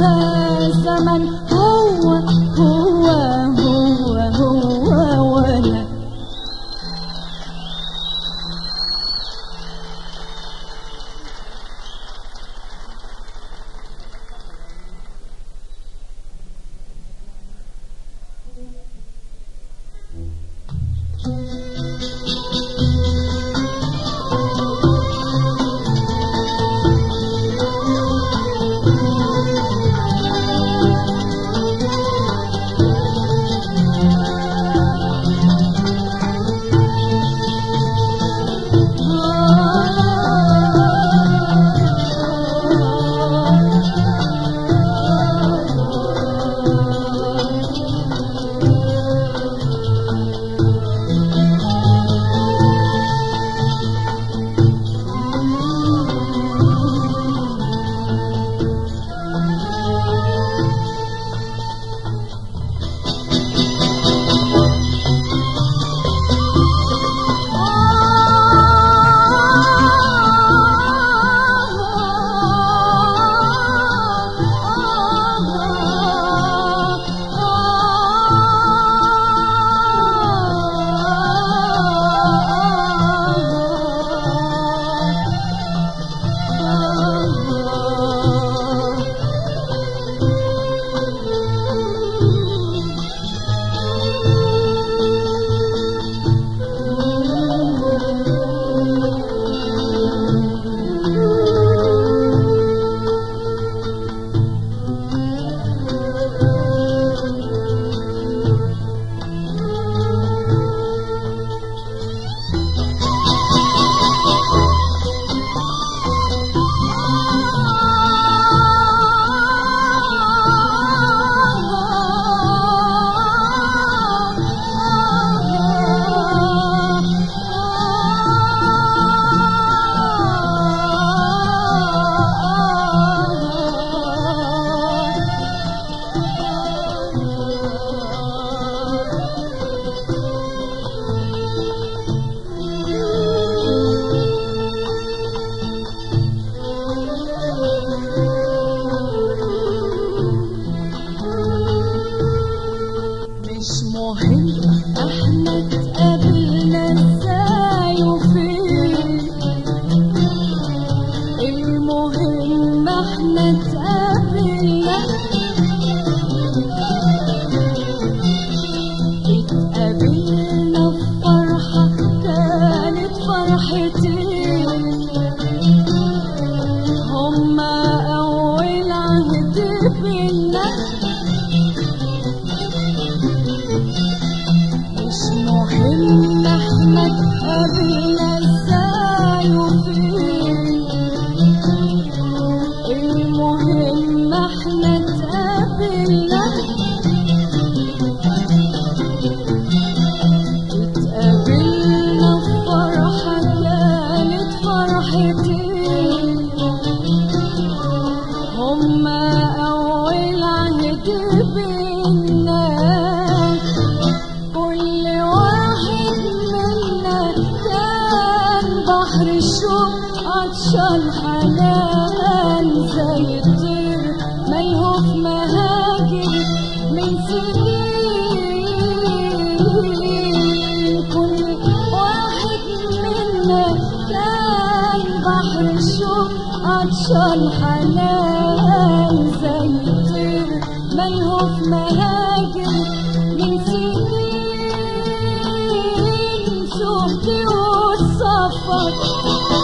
هذا الزمن هو هو هو هو وانا مش مهم احنا اتقابلنا ازاي وفين المهم احنا اتقابلنا اتقابلنا في فرحة كانت فرحتين هما أول عهد بينا مش مهم احنا اتقابلنا ازاي وفين المهم احنا اتقابلنا اتقابلنا في فرحة كانت فرحتين هما أول عهد بينا كل واحد منا كان بحر الشوق عطشان حنان زي الطير ملهوف مهاجر من سنين كل واحد منا كان بحر الشوق عطشان حنان زي الطير ملهوف مهاجر من سنين شفتي وصفت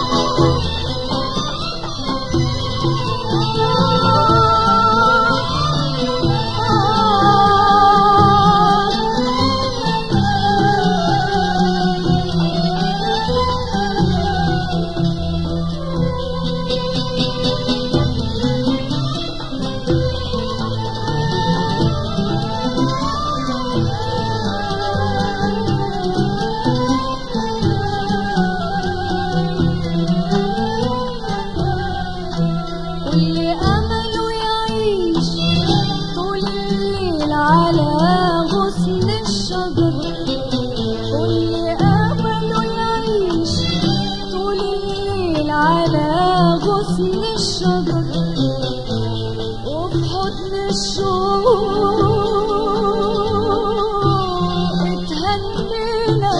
واللي أمله يعيش طول الليل على غصن الشجر واللي أمله يعيش طول الليل على غصن الشجر وفي حضن الشوق اتهنينا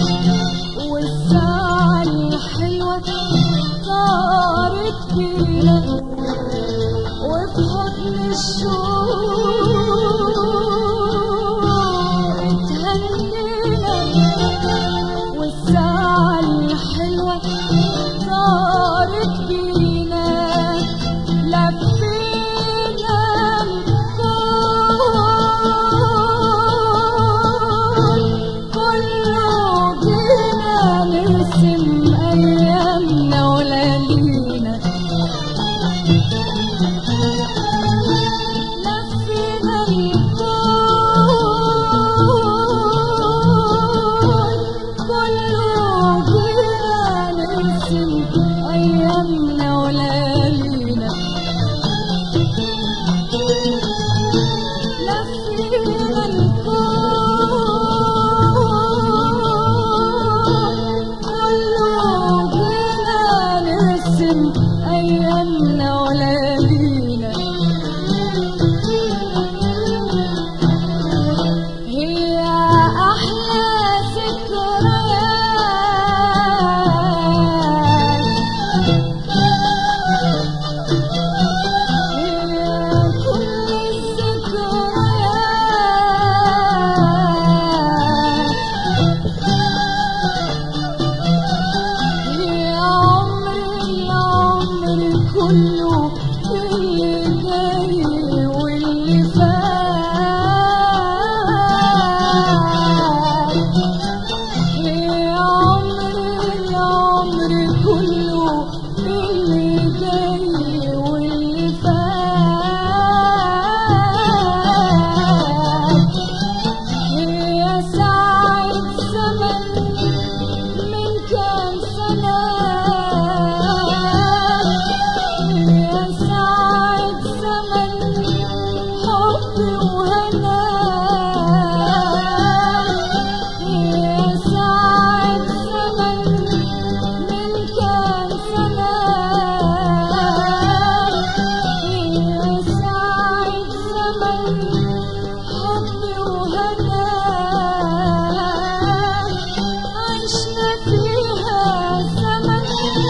والساعة الحلوة صارت فينا وفي حضن الشوق اتهنينا والساعة الحلوة صارت فينا لفينا الكون كله جينا نرسم أيامنا وليالينا لفينا الكون كله جينا نرسم أيامنا وليالينا لفينا الكون كله جينا نرسم أيامنا وليالينا هي أحلى ذكريات هي كل الذكريات هي عمري العمر كله اللي جاي واللي فات هي عمري العمر كله اللي جاي واللي فات هي ساعة زمن من كام سنة هي ساعة زمن حب وهنا هي ساعة زمن من كام سنة هي ساعة زمن حب وهنا عشنا فيها زمن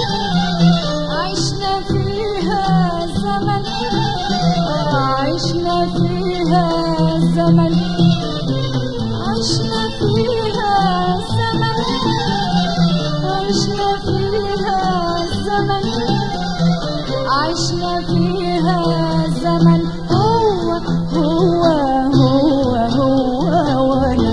عشنا فيها زمن عشنا فيها زمن عشنا فيها زمن عشنا فيها زمن عشنا فيها زمن هو هو هو هو وانا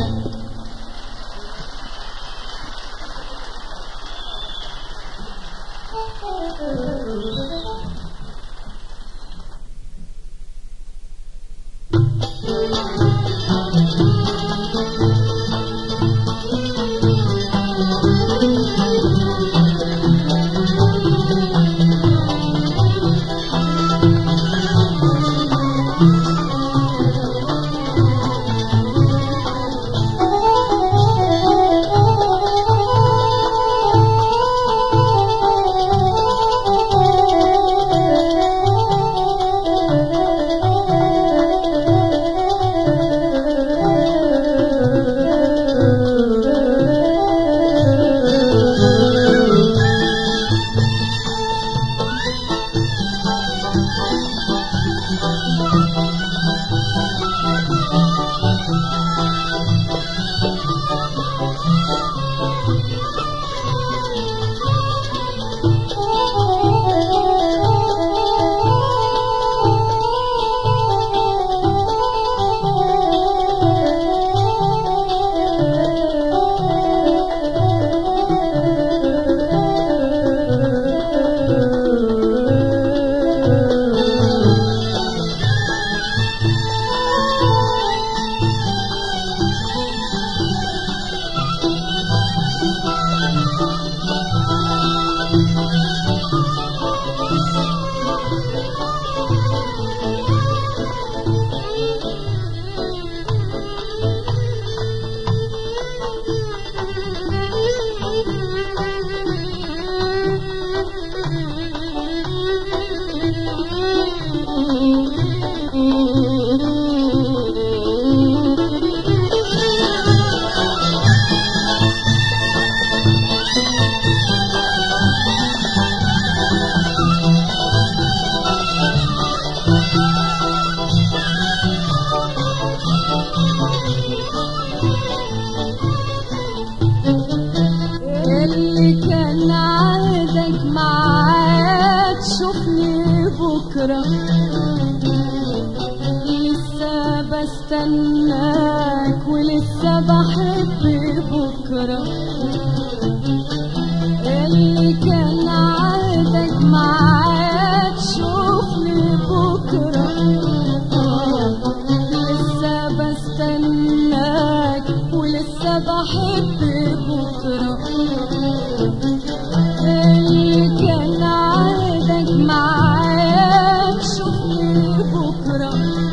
اللي كان عهدك معاك شوفني بكرة لسه بستناك ولسه بحب بكرة اللي كان عهدك معاك شوفني بكرة لسه بستناك ولسه بحب بكرة اللي كان عهدك معاك شوفني بكرة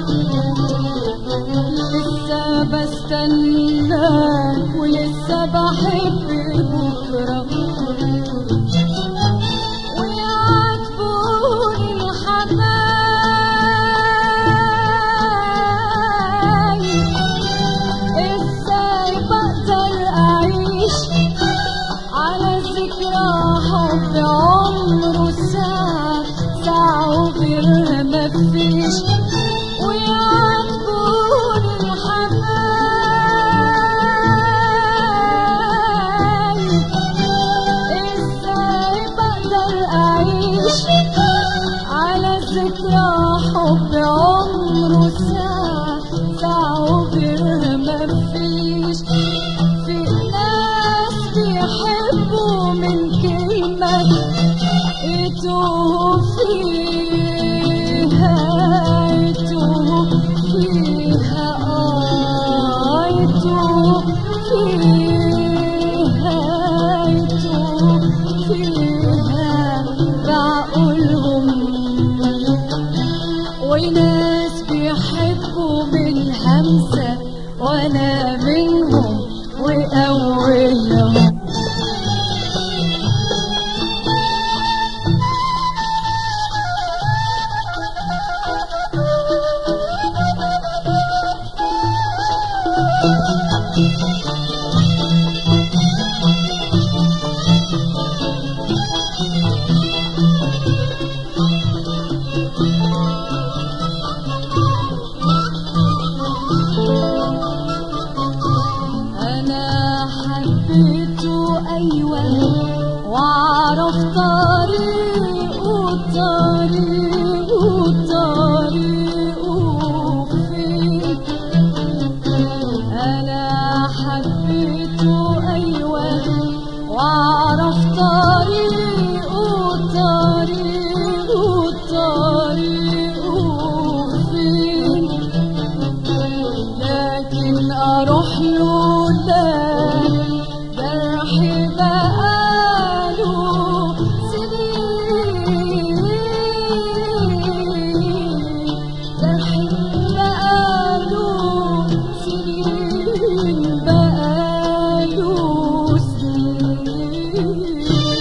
لسه بستناك ولسه بحب بكرة ويعاتبوني الحبايب ازاي بقدر اعيش على ذكرى حب عمره ساعة ساعة وغيرها مفيش ويعاتبوني الحبايب ازاي بقدر اعيش على ذكرى حب عمره ساعة ساعة وغيرها مفيش في ناس بيحبوا من كلمة يتوه فيها يتوه فيها آه يتوه فيها يتوه فيها بعقولهم وناس بيحبوا من همسة وانا منهم واولهم انا حبيته ايوه واعرف طريقه طريقه طريقه فين انا حبيته ايوه واعرف طريقه طريقه طريقه فين لكن اروح له لا جرحي بقاله سنين جرحي بقاله سنين بقاله سنين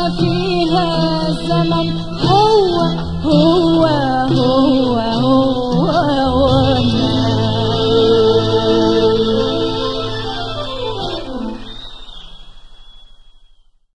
فيها الزمن هو هو